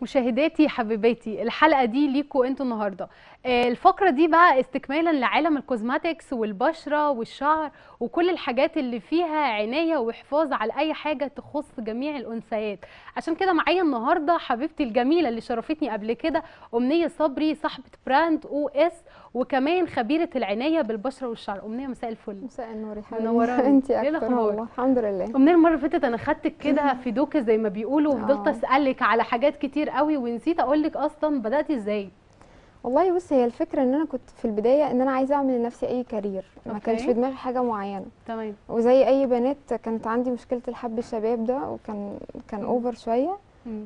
مشاهداتي حبيباتي الحلقه دي ليكوا انتوا النهارده آه، الفقره دي بقى استكمالا لعالم الكوزماتكس والبشره والشعر وكل الحاجات اللي فيها عنايه وحفاظ على اي حاجه تخص جميع الانثيات عشان كده معايا النهارده حبيبتي الجميله اللي شرفتني قبل كده امنيه صبري صاحبه براند او اس وكمان خبيره العنايه بالبشره والشعر امنيه مساء الفل مساء النور يا حبيبي منورانا. انت إيه اكتر الأخبار؟ والله الحمد لله امنيه المره اللي فاتت انا خدتك كده في دوكه زي ما بيقولوا وفضلت آه. اسالك على حاجات كتير قوي ونسيت اقول لك اصلا بداتي ازاي والله بص هي الفكره ان انا كنت في البدايه ان انا عايزه اعمل لنفسي اي كارير ما أوكي. كانش في دماغي حاجه معينه تمام وزي اي بنات كانت عندي مشكله الحب الشباب ده وكان كان مم. اوفر شويه مم.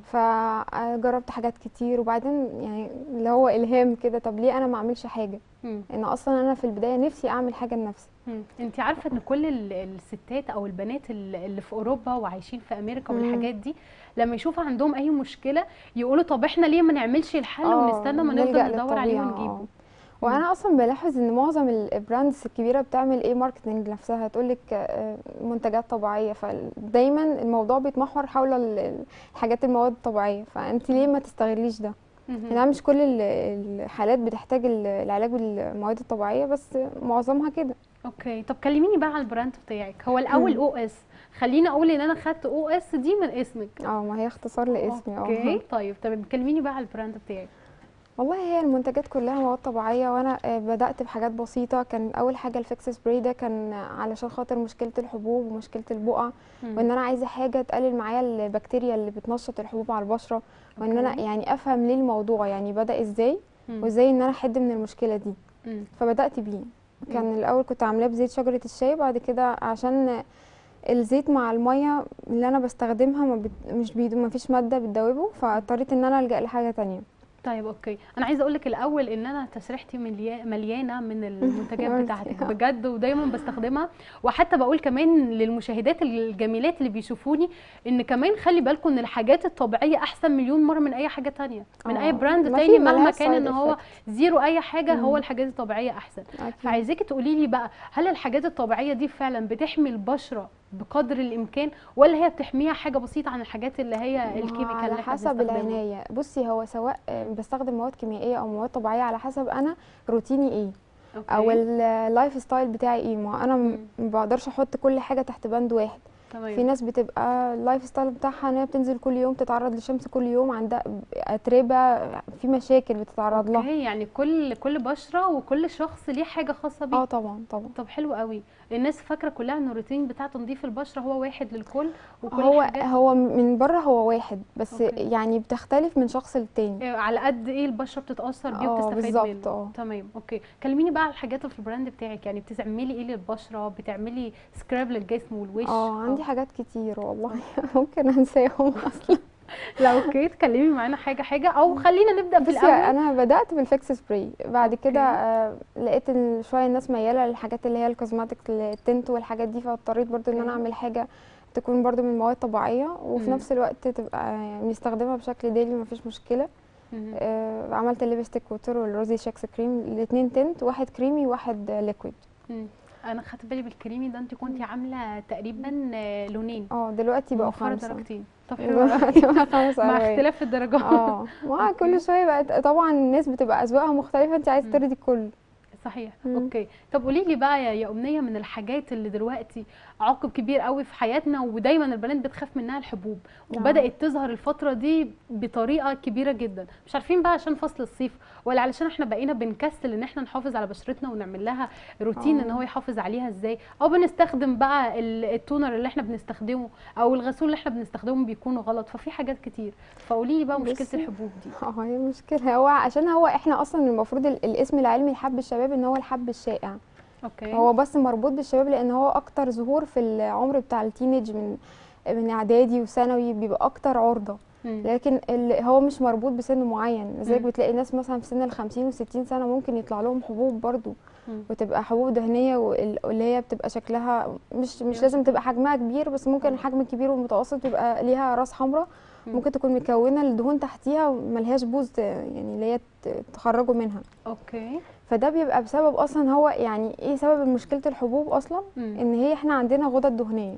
فجربت حاجات كتير وبعدين يعني اللي هو الهام كده طب ليه انا ما اعملش حاجه مم. ان اصلا انا في البدايه نفسي اعمل حاجه لنفسي مم. انت عارفه ان كل ال- الستات او البنات ال- اللي في اوروبا وعايشين في امريكا مم. والحاجات دي لما يشوفوا عندهم اي مشكله يقولوا طب احنا ليه ما نعملش الحل آه، ونستنى ما نلجأ نفضل ندور عليه للطبيعة، ونجيبه آه. وانا اصلا بلاحظ ان معظم البراندز الكبيره بتعمل ايه ماركتنج لنفسها تقول لك منتجات طبيعيه فدايما الموضوع بيتمحور حول ال- الحاجات المواد الطبيعيه فانت ليه ما تستغليش ده مهم. يعني مش كل ال- الحالات بتحتاج ال- العلاج بالمواد الطبيعيه بس معظمها كده اوكي طب كلميني بقى على البراند بتاعك هو الاول او اس خليني اقول ان انا خدت او اس دي من اسمك اه ما هي اختصار لاسمي اوكي اه طيب تمام كلميني بقى على البراند بتاعك والله هي المنتجات كلها مواد طبيعية وانا آه، بدأت بحاجات بسيطة كان اول حاجة الفيكس سبراي ده كان علشان خاطر مشكلة الحبوب ومشكلة البقع مم. وان انا عايزة حاجة تقلل معايا البكتيريا اللي بتنشط الحبوب على البشرة وان انا أوكي. يعني افهم ليه الموضوع يعني بدأ ازاي مم. وازاي ان انا احد من المشكلة دي مم. فبدأت بيه كان الاول كنت عاملاه بزيت شجرة الشاي بعد كده عشان الزيت مع المية اللي انا بستخدمها ما بت... مش بيدو ما فيش مادة بتدوبه فاضطريت ان انا الجأ لحاجة تانية طيب اوكي انا عايزه اقول لك الاول ان انا تسريحتي مليا- مليانه من المنتجات ميرسي. بتاعتك بجد ودايما بستخدمها وحتى بقول كمان للمشاهدات الجميلات اللي بيشوفوني ان كمان خلي بالكم ان الحاجات الطبيعيه احسن مليون مره من اي حاجه تانية من اي آه، براند ما تاني في مهما ملهاش كان ان side هو effect. زيرو اي حاجه هو مم. الحاجات الطبيعيه احسن أكيد. فعايزاكي تقولي لي بقى هل الحاجات الطبيعيه دي فعلا بتحمي البشره بقدر الامكان ولا هي بتحميها حاجه بسيطه عن الحاجات اللي هي ما هو الكيميكال على اللي احنا حسب بنستخدمها؟ العناية بصي هو سواء آه، بستخدم مواد كيميائية او مواد طبيعية على حسب انا روتيني ايه او أوكي. اللايف ستايل بتاعي ايه ما انا م- مم. ما بقدرش احط كل حاجة تحت بند واحد تمام في ناس بتبقى اللايف ستايل بتاعها ان هي بتنزل كل يوم تتعرض للشمس كل يوم عندها اتربة في مشاكل بتتعرض لها اوكي يعني كل كل بشره وكل شخص ليه حاجه خاصه بيه اه طبعا طبعا طب حلو قوي الناس فاكره كلها ان الروتين بتاع تنظيف البشره هو واحد للكل وكل هو الحاجات هو من بره هو واحد بس أوكي. يعني بتختلف من شخص للتاني إيه، على قد ايه البشره بتتاثر بيه اه وبتستفاد بالظبط منه اه تمام اوكي كلميني بقى على الحاجات اللي في البراند بتاعك يعني بتعملي ايه للبشره بتعملي سكراب للجسم والوش اه عندي حاجات كتير والله ممكن انساهم اصلا لا اوكي تكلمي معانا حاجه حاجه او خلينا نبدا في بصي الاول انا بدات بالفيكس سبراي بعد كده أوكي. آه لقيت ان شويه الناس مياله للحاجات اللي هي الكوزماتيك التنت والحاجات دي فاضطريت برضو ان انا أوكي. اعمل حاجه تكون برضو من مواد طبيعيه وفي مم. نفس الوقت تبقى يعني بنستخدمها بشكل ديلي مفيش مشكله مهم. آه عملت الليبستيك ووتر والروزي شاكس كريم الاثنين تنت واحد كريمي وواحد ليكويد مم. انا خدت بالي بالكريمي ده انت كنتي عامله تقريبا آه، لونين اه دلوقتي بقوا موفرة خمسه درجتين طب حلو قوي. دلوقتي بقى خمس مع ألوان. اختلاف الدرجات اه ما أوكي. كل شويه بقت طبعا الناس بتبقى اذواقها مختلفه انت عايزه مم. ترضي الكل صحيح مم. اوكي طب قولي لي بقى يا يا امنيه من الحاجات اللي دلوقتي عقب كبير قوي في حياتنا ودايما البنات بتخاف منها الحبوب آه. وبدات تظهر الفتره دي بطريقه كبيره جدا مش عارفين بقى عشان فصل الصيف ولا علشان احنا بقينا بنكسل ان احنا نحافظ على بشرتنا ونعمل لها روتين آه. ان هو يحافظ عليها ازاي او بنستخدم بقى ال- التونر اللي احنا بنستخدمه او الغسول اللي احنا بنستخدمه بيكونوا غلط ففي حاجات كتير فقولي لي بقى مشكله بصي، الحبوب دي اه هي مشكلة هو عشان هو احنا اصلا المفروض ال- الاسم العلمي لحب الشباب ان هو الحب الشائع اوكي هو بس مربوط بالشباب لان هو اكتر ظهور في العمر بتاع التينيج من من اعدادي وثانوي بيبقى اكتر عرضة مم. لكن ال- هو مش مربوط بسن معين لذلك مم. بتلاقي ناس مثلا في سن الخمسين والستين سنة ممكن يطلع لهم حبوب برضو مم. وتبقى حبوب دهنية وال- واللي هي بتبقى شكلها مش مش أيوة لازم تبقى حجمها كبير بس ممكن مم. الحجم الكبير والمتوسط يبقى ليها راس حمراء مم. ممكن تكون مكونه الدهون تحتيها وملهاش بوز ت- يعني اللي هي ت- تخرجوا منها اوكي فده بيبقى بسبب اصلا هو يعني ايه سبب مشكله الحبوب اصلا مم. ان هي احنا عندنا غدد دهنيه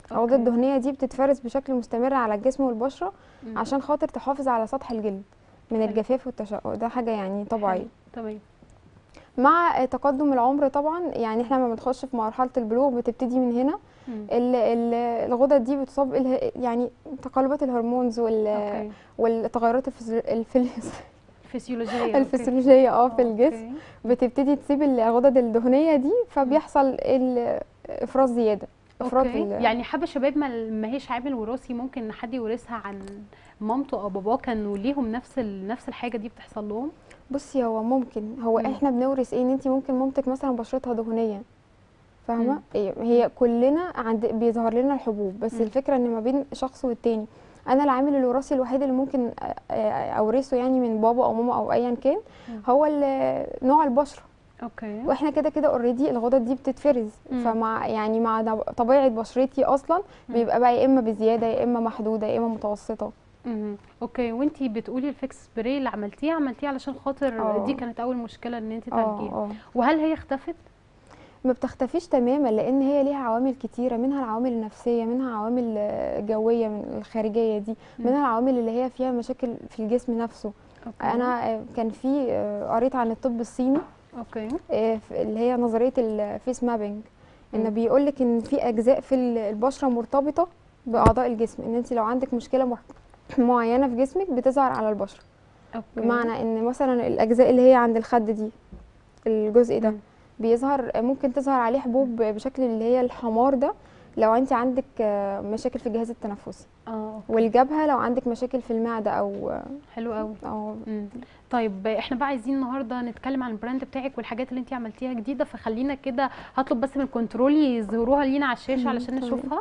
الغدة أوكي. الدهنية دي بتتفرز بشكل مستمر على الجسم والبشرة مم. عشان خاطر تحافظ على سطح الجلد من حلو. الجفاف والتشقق ده حاجة يعني طبيعية تمام مع تقدم العمر طبعا يعني احنا لما بنخش في مرحلة البلوغ بتبتدي من هنا مم. ال- ال- الغدد دي بتصاب اله- يعني تقلبات الهرمونز وال اوكي والتغيرات الفسيو- الفل- فسيولوجيه أوكي. الفسيولوجية اه في الجسم أوكي. بتبتدي تسيب الغدد الدهنية دي فبيحصل ال- افراز زيادة افراز اوكي ال- يعني حابه شباب ما ما هيش عامل وراثي ممكن حد يورثها عن مامته او باباه كانوا ليهم نفس ال... نفس الحاجه دي بتحصل لهم بصي هو ممكن هو مم. احنا بنورث ايه ان انت ممكن مامتك مثلا بشرتها دهنيه مم. فاهمه إيه، هي كلنا عند بيظهر لنا الحبوب بس مم. الفكره ان ما بين شخص والتاني انا العامل الوراثي الوحيد اللي ممكن أ- أ- اورثه يعني من بابا او ماما او ايا كان مم. هو ال- نوع البشره اوكي واحنا كده كده اوريدي الغدد دي بتتفرز مم. فمع يعني مع نب- طبيعه بشرتي اصلا مم. بيبقى بقى يا اما بزياده يا اما محدوده يا اما متوسطه مهم. اوكي وانتي بتقولي الفيكس سبراي اللي عملتيه عملتيه علشان خاطر اه. دي كانت اول مشكله ان انت اه تعالجيها اه وهل هي اختفت ما بتختفيش تماما لان هي ليها عوامل كتيره منها العوامل النفسيه منها عوامل آه، جويه من الخارجيه دي مم. منها العوامل اللي هي فيها مشاكل في الجسم نفسه اوكي انا آه، كان في آه، قريت عن الطب الصيني اوكي آه، في- اللي هي نظريه الفيس مابينج ان مم. بيقول لك ان في اجزاء في ال- البشره مرتبطه باعضاء الجسم ان انت لو عندك مشكله مح- معينه في جسمك بتظهر على البشره اوكي بمعنى ان مثلا الاجزاء اللي هي عند الخد دي الجزء ده مم. بيظهر ممكن تظهر عليه حبوب بشكل اللي هي الحمار ده لو انت عندك آه، مشاكل في الجهاز التنفسي اه والجبهه لو عندك مشاكل في المعده او حلو قوي او مم. طيب احنا بقى عايزين النهارده نتكلم عن البراند بتاعك والحاجات اللي انت عملتيها جديده فخلينا كده هطلب بس من الكنترول يظهروها لينا على الشاشه مم، علشان تمام. نشوفها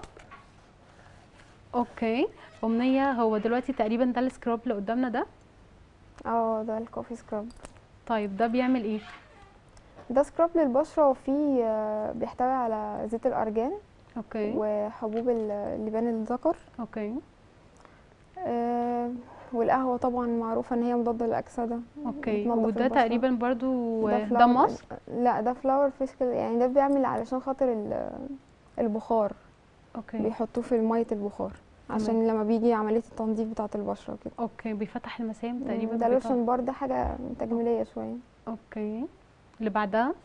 اوكي امنيه هو دلوقتي تقريبا ده السكراب اللي قدامنا ده اه ده الكوفي سكراب طيب ده بيعمل ايه ده سكراب للبشره وفيه آه، بيحتوي على زيت الارجان اوكي وحبوب ال- اللبان الذكر اوكي آه، والقهوه طبعا معروفه ان هي مضاده للاكسده اوكي بتنضف وده البشرة. تقريبا برضو ده فلاور- ماسك لا ده فلاور فيسكال يعني ده بيعمل علشان خاطر ال- البخار اوكي بيحطوه في ميه البخار تمام. عشان لما بيجي عمليه التنظيف بتاعه البشره كده اوكي بيفتح المسام تقريبا ده بيطلع- لوشن بار ده حاجه تجميليه شويه اوكي اللي بعدها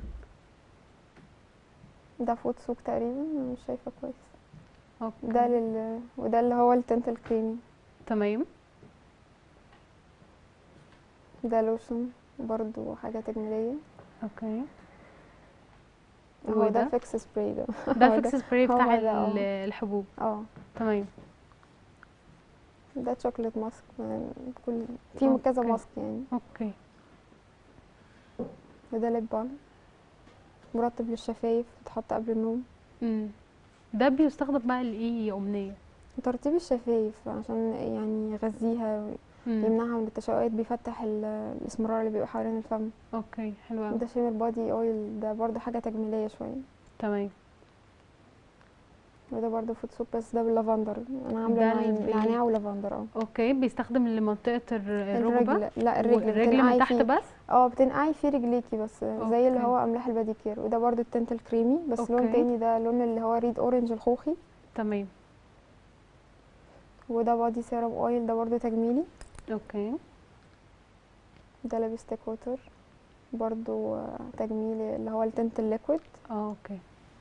ده فوت سوق تقريبا أنا مش شايفه كويس اوكي ده لل وده اللي هو التنت الكريمي تمام ده لوشن برضو حاجه تجميليه اوكي هو ده وده الفيكس سبراي ده ده هو الفيكس سبراي هو بتاع ده، اه. ال- الحبوب اه تمام ده شوكليت ماسك يعني كل في كذا أوكي. ماسك يعني اوكي وده ليب بالم مرطب للشفايف بتحط قبل النوم امم ده بيستخدم بقى لايه يا امنيه ترطيب الشفايف عشان يعني يغذيها مم. يمنعها من التشققات بيفتح ال- الاسمرار اللي بيبقى حوالين الفم اوكي حلو قوي وده شيمر بادي اويل ده برضو حاجه تجميليه شويه تمام وده برضو فوت سوب بس ده باللافندر انا ده عامله اللي نعناع- بي- نعناع ولافندر اه اوكي بيستخدم لمنطقه الر- الركبه الرجل لا الرجل الرجل من بتنقعي تحت فيه. بس اه بتنقعي فيه رجليكي بس زي اللي أوكي. هو املاح الباديكير وده برضو التنت الكريمي بس لون أوكي. تاني ده لون اللي هو ريد اورنج الخوخي تمام وده بادي سيرم اويل ده برضو تجميلي اوكي ده لابستيك ووتر برضو آه، تجميلي اللي هو التنت الليكويد اه اوكي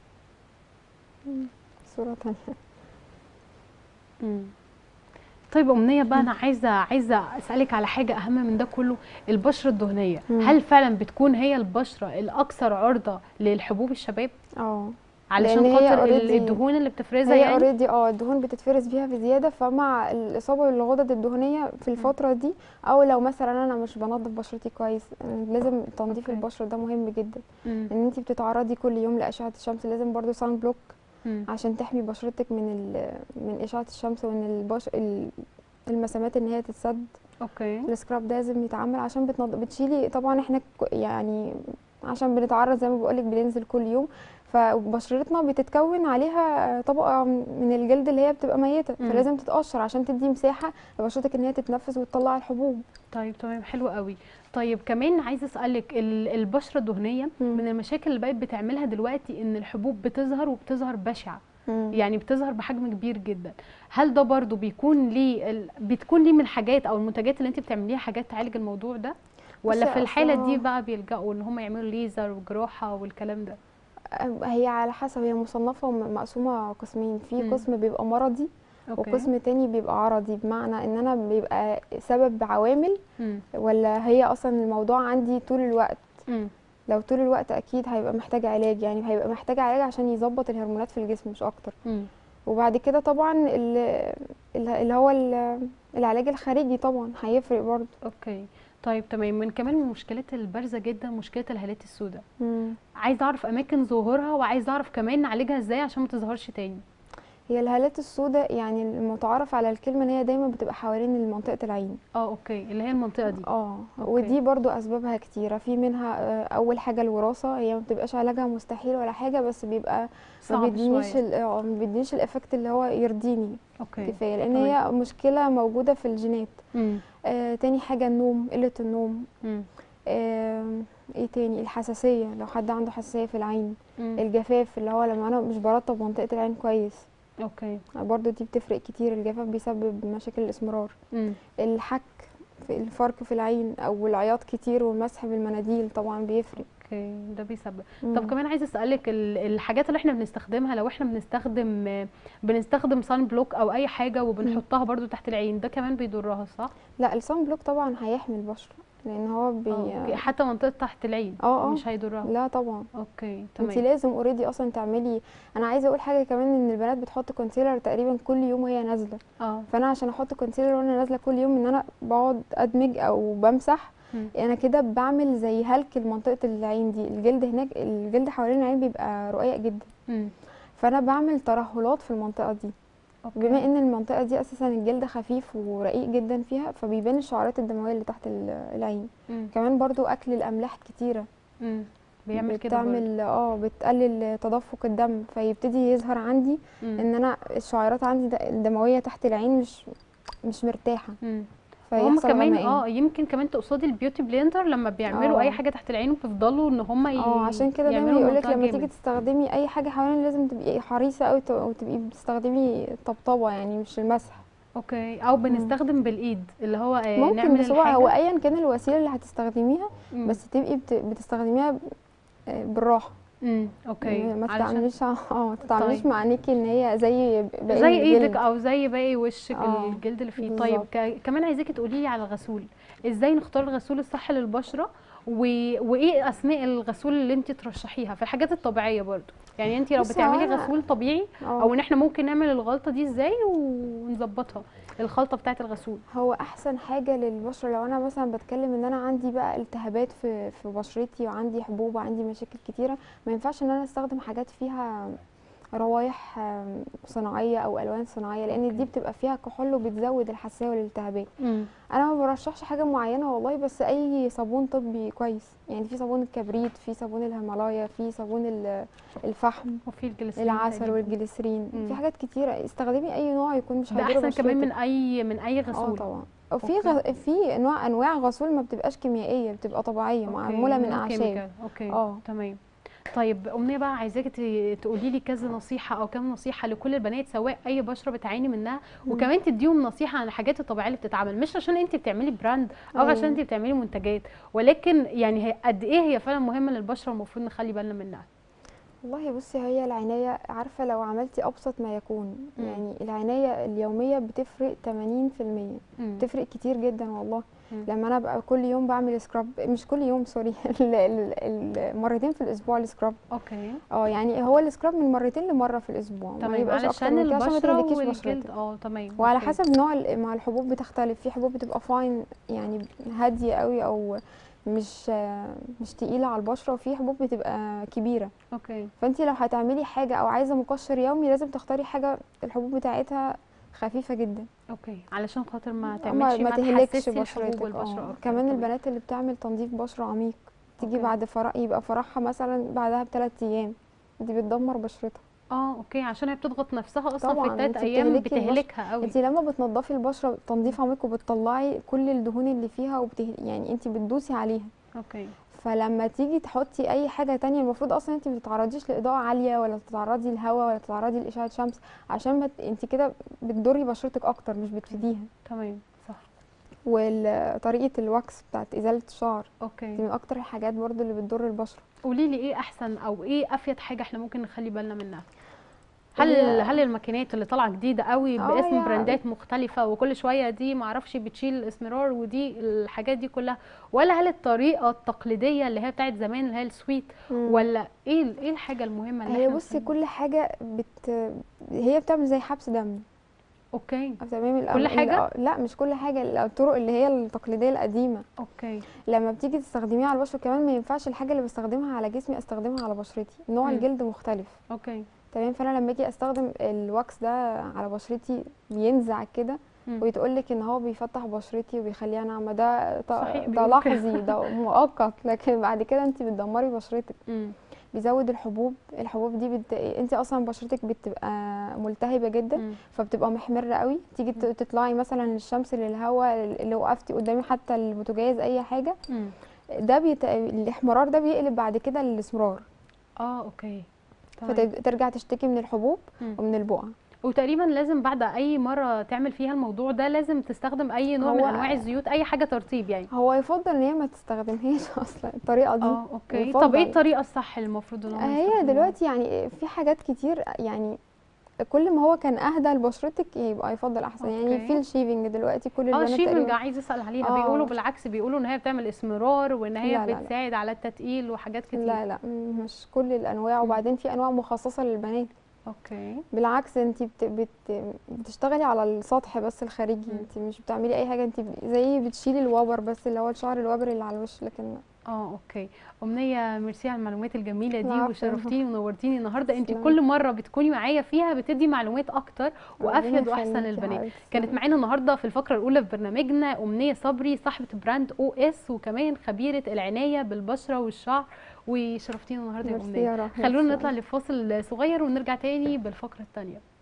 صورة تانية امم طيب امنيه بقى انا عايزه عايزه اسالك على حاجه اهم من ده كله البشره الدهنيه مم. هل فعلا بتكون هي البشره الاكثر عرضه للحبوب الشباب اه علشان لأن هي خاطر ال- already- الدهون اللي بتفرزها هي يعني اوريدي اه الدهون بتتفرز فيها بزياده فمع الاصابه بالغدد الدهنيه في الفتره دي او لو مثلا انا مش بنظف بشرتي كويس آه، لازم تنظيف أوكي. البشره ده مهم جدا مم. ان انت بتتعرضي كل يوم لاشعه الشمس لازم برضو سان بلوك مم. عشان تحمي بشرتك من ال... من اشعه الشمس وان البش... ال- المسامات ان هي تتسد اوكي السكراب ده لازم يتعمل عشان بتنض... بتشيلي طبعا احنا ك- يعني عشان بنتعرض زي ما بقولك بننزل كل يوم فبشرتنا بتتكون عليها طبقة من الجلد اللي هي بتبقى ميتة مم. فلازم تتقشر عشان تدي مساحة لبشرتك ان هي تتنفس وتطلع الحبوب طيب تمام حلو قوي طيب كمان عايزه اسالك ال- البشره الدهنيه مم. من المشاكل اللي بقت بتعملها دلوقتي ان الحبوب بتظهر وبتظهر بشعه مم. يعني بتظهر بحجم كبير جدا هل ده برضو بيكون ليه ال... بتكون ليه من الحاجات او المنتجات اللي انت بتعمليها حاجات تعالج الموضوع ده ولا بصي في الحاله أصلا- دي بقى بيلجأوا ان هم يعملوا ليزر وجراحه والكلام ده هي على حسب هي مصنفة ومقسومة قسمين في مم. قسم بيبقى مرضي اوكي وقسم تاني بيبقى عرضي بمعنى ان انا بيبقى سبب عوامل مم. ولا هي اصلا الموضوع عندي طول الوقت مم. لو طول الوقت اكيد هيبقى محتاج علاج يعني هيبقى محتاج علاج عشان يظبط الهرمونات في الجسم مش اكتر مم. وبعد كده طبعا ال- ال- اللي هو ال- العلاج الخارجي طبعا هيفرق برضه اوكي طيب تمام من كمان من المشكلات البارزه جدا مشكله الهالات السوداء مم. عايزه اعرف اماكن ظهورها وعايزه اعرف كمان نعالجها ازاي عشان ما تظهرش تاني هي الهالات السوداء يعني المتعارف على الكلمة ان هي دايما بتبقى حوالين منطقة العين اه اوكي اللي هي المنطقه دي اه أوكي. ودي برضو اسبابها كتيرة في منها آه، اول حاجة الوراثة هي ما بتبقاش علاجها مستحيل ولا حاجة بس بيبقى ما صعب بيدينيش شويه ال- اه ما بيدينيش الافكت اللي هو يرضيني اوكي كفاية لان تمام. هي مشكلة موجودة في الجينات مم. آه تاني حاجة النوم قلة النوم مم. آه ايه تاني الحساسية لو حد عنده حساسية في العين مم. الجفاف اللي هو لما انا مش برطب منطقة العين كويس اوكي برضو دي بتفرق كتير الجفاف بيسبب مشاكل الاسمرار مم. الحك في الفرك في العين او العياط كتير والمسح بالمناديل طبعا بيفرق اوكي ده بيسبب مم. طب كمان عايزه اسالك ال- الحاجات اللي احنا بنستخدمها لو احنا بنستخدم بنستخدم صن بلوك او اي حاجه وبنحطها برضو تحت العين ده كمان بيضرها صح لا الصن بلوك طبعا هيحمي البشره لان هو بي اه أوكي. حتى منطقه تحت العين اه اه مش هيضرها لا طبعا اوكي انت تمام لازم اوريدي اصلا تعملي انا عايزه اقول حاجه كمان ان البنات بتحط كونسيلر تقريبا كل يوم وهي نازله اه فانا عشان احط كونسيلر وانا نازله كل يوم ان انا بقعد ادمج او بمسح مم. انا كده بعمل زي هلك لمنطقه العين دي الجلد هناك الجلد حوالين العين بيبقى رقيق جدا مم. فانا بعمل ترهلات في المنطقه دي اوكي بما ان المنطقه دي اساسا الجلد خفيف ورقيق جدا فيها فبيبان الشعرات الدمويه اللي تحت ال- العين مم. كمان برضو اكل الاملاح كتيره مم. بيعمل كده برضو. بتعمل اه بتقلل تدفق الدم فيبتدي يظهر عندي مم. ان انا الشعيرات عندي د- الدمويه تحت العين مش مش مرتاحه مم. هم فيحصل كمان غمقان اه يمكن كمان تقصدي البيوتي بليندر لما بيعملوا آه. اي حاجه تحت العين وبيفضلوا ان هم ي... اه عشان كده دايما يعملوا يقولك منطقة لما تيجي جامد. تستخدمي اي حاجه حوالين لازم تبقي حريصه قوي وتبقي بتستخدمي طبطبه يعني مش المسح اوكي او بنستخدم بالايد اللي هو آه، ممكن نعمل بس هو الحاجة. هو ايا كان الوسيله اللي هتستخدميها مم. بس تبقي بت- بتستخدميها ب- آه، بالراحه امم اوكي ما علشان تتعامليش اه ما تتعامليش طيب. مع عينيكي ان هي زي باقي زي ايدك الجلد. او زي باقي وشك آه، الجلد اللي فيه طيب بالظبط. ك... كمان عايزاكي تقولي لي على الغسول ازاي نختار الغسول الصح للبشره و... وايه اثناء الغسول اللي انت ترشحيها في الحاجات الطبيعيه برضو يعني انت لو بصي، هو بتعملي أنا- غسول طبيعي اه او ان احنا ممكن نعمل الغلطه دي ازاي ونظبطها الخلطه بتاعه الغسول هو احسن حاجه للبشره لو انا مثلا بتكلم ان انا عندي بقى التهابات في في بشرتي وعندي حبوب وعندي مشاكل كتيره ما ينفعش ان انا استخدم حاجات فيها روايح آم، صناعيه او الوان صناعيه لان أوكي. دي بتبقى فيها كحول وبتزود الحساسيه والالتهابات امم انا ما برشحش حاجه معينه والله بس اي صابون طبي كويس يعني في صابون الكبريت في صابون الهيمالايا في صابون ال- الفحم وفي الجليسرين العسل تقريباً. والجليسرين مم. في حاجات كتيره استخدمي اي نوع يكون مش ده هيضر احسن كمان من بشرتك. اي من اي اه غسول طبعا وفي أوكي. غ... في انواع انواع غسول ما بتبقاش كيميائيه بتبقى طبيعيه أوكي، معموله من no اعشاب chemical. اوكي اه. تمام طيب امنيه بقى عايزاكي ت- تقولي لي كذا نصيحه او كام نصيحه لكل البنات سواء اي بشره بتعاني منها مم. وكمان تديهم نصيحه عن الحاجات الطبيعيه اللي بتتعمل مش عشان انت بتعملي براند او أيوة. عشان انت بتعملي منتجات ولكن يعني هي قد ايه هي فعلا مهمه للبشره المفروض نخلي بالنا منها والله بصي هي العنايه عارفه لو عملتي ابسط ما يكون مم. يعني العنايه اليوميه بتفرق 80% مم. بتفرق كتير جدا والله مم. لما انا بقى كل يوم بعمل سكراب مش كل يوم سوري ال- ال- ال- مرتين في الاسبوع السكراب اوكي اه يعني هو السكراب من مرتين لمره في الاسبوع ما تمام يبقاش اكتر علشان من كده عشان ما البشره تهلكيش والجلد بشرتك اه تمام وعلى أوكي. حسب نوع ال- مع الحبوب بتختلف في حبوب بتبقى فاين يعني هاديه قوي او مش مش تقيله على البشره وفي حبوب بتبقى كبيره اوكي فانت لو هتعملي حاجه او عايزه مقشر يومي لازم تختاري حاجه الحبوب بتاعتها خفيفه جدا اوكي علشان خاطر ما ما, تعملش ما تهلكش تحسسي الحبوب بشرتك والبشره اه أكتر. كمان تمام. البنات اللي بتعمل تنظيف بشره عميق تيجي أوكي. بعد فرح يبقى فرحها مثلا بعدها بثلاث ايام دي بتدمر بشرتها اه اوكي عشان هي بتضغط نفسها اصلا في طبعاً، الثلاث انت ايام بتهلكي البشرة. بتهلكها قوي انت لما بتنضفي البشره تنظيف عميق وبتطلعي كل الدهون اللي فيها وبته... يعني انت بتدوسي عليها اوكي فلما تيجي تحطي اي حاجه تانية المفروض اصلا انت ما تتعرضيش لاضاءه عاليه ولا تتعرضي لهواء ولا تتعرضي لاشعه شمس عشان ما ت- انت كده بتضري بشرتك اكتر مش بتفيديها تمام صح وطريقه الواكس بتاعت ازاله الشعر دي اوكي من اكتر الحاجات برضو اللي بتضر البشره قولي لي ايه احسن او ايه افيد حاجه احنا ممكن نخلي بالنا منها هل هي- هل الماكينات اللي طالعه جديده قوي آه، باسم هي- براندات مختلفه وكل شويه دي معرفش بتشيل الاسمرار ودي الحاجات دي كلها ولا هل الطريقه التقليديه اللي هي بتاعت زمان اللي هي السويت مم. ولا ايه ال- ايه الحاجه المهمه اللي هي احنا بصي نخلي- كل حاجه بت هي بتعمل زي حبس دم اوكي تمام كل حاجة؟ لا مش كل حاجه الطرق اللي هي التقليديه القديمه اوكي لما بتيجي تستخدميها على البشره كمان ما ينفعش الحاجه اللي بستخدمها على جسمي استخدمها على بشرتي نوع مم. الجلد مختلف اوكي تمام فانا لما اجي استخدم الواكس ده على بشرتي بينزع كده مم. ويتقول لك ان هو بيفتح بشرتي وبيخليها ناعمه ده ط- صحيح، ده بيقولوا كده. لحظي ده مؤقت لكن بعد كده انت بتدمري بشرتك مم. بيزود الحبوب الحبوب دي بت... انت اصلا بشرتك بتبقى ملتهبه جدا مم. فبتبقى محمره قوي تيجي ت- تطلعي مثلا للشمس للهواء اللي وقفتي قدامي حتى البوتاجاز اي حاجه مم. ده بيت... الاحمرار ده بيقلب بعد كده للاسمرار اه اوكي تمام. فترجع تشتكي من الحبوب مم. ومن البقع وتقريبا لازم بعد اي مره تعمل فيها الموضوع ده لازم تستخدم اي نوع من هو- انواع الزيوت اي حاجه ترطيب يعني هو يفضل ان هي ما تستخدمهاش اصلا الطريقه دي اه اوكي يفضل. طب ايه الطريقه الصح اللي المفروض ان هم هي يستخدموها؟ دلوقتي يعني في حاجات كتير يعني كل ما هو كان اهدى لبشرتك يبقى يفضل احسن أوكي. يعني في الشيفنج دلوقتي كل اه البنات الشيفنج تقريبا عايز اسال عليها آه. بيقولوا بالعكس بيقولوا ان هي بتعمل اسمرار وان هي لا، لا، لا. بتساعد على التتقيل وحاجات كتير لا لا م- مش كل الانواع وبعدين في انواع مخصصه للبنات اوكي بالعكس انت بت بت بتشتغلي على السطح بس الخارجي مم. انت مش بتعملي اي حاجه انت زي بتشيلي الوبر بس اللي هو الشعر الوبر اللي على الوش لكن اه اوكي امنيه ميرسي على المعلومات الجميله دي العفو. وشرفتيني ونورتيني النهارده انت تسلمي. كل مره بتكوني معايا فيها بتدي معلومات اكتر وافيد ربنا واحسن يخليكي يا للبنات حبيبتي. كانت معانا النهارده في الفقره الاولى في برنامجنا امنيه صبري صاحبه براند او اس وكمان خبيره العنايه بالبشره والشعر وشرفتينا النهارده يا ميرسي امنيه يا رحمة خلونا تسلمي. نطلع لفاصل صغير ونرجع تاني بالفقره الثانيه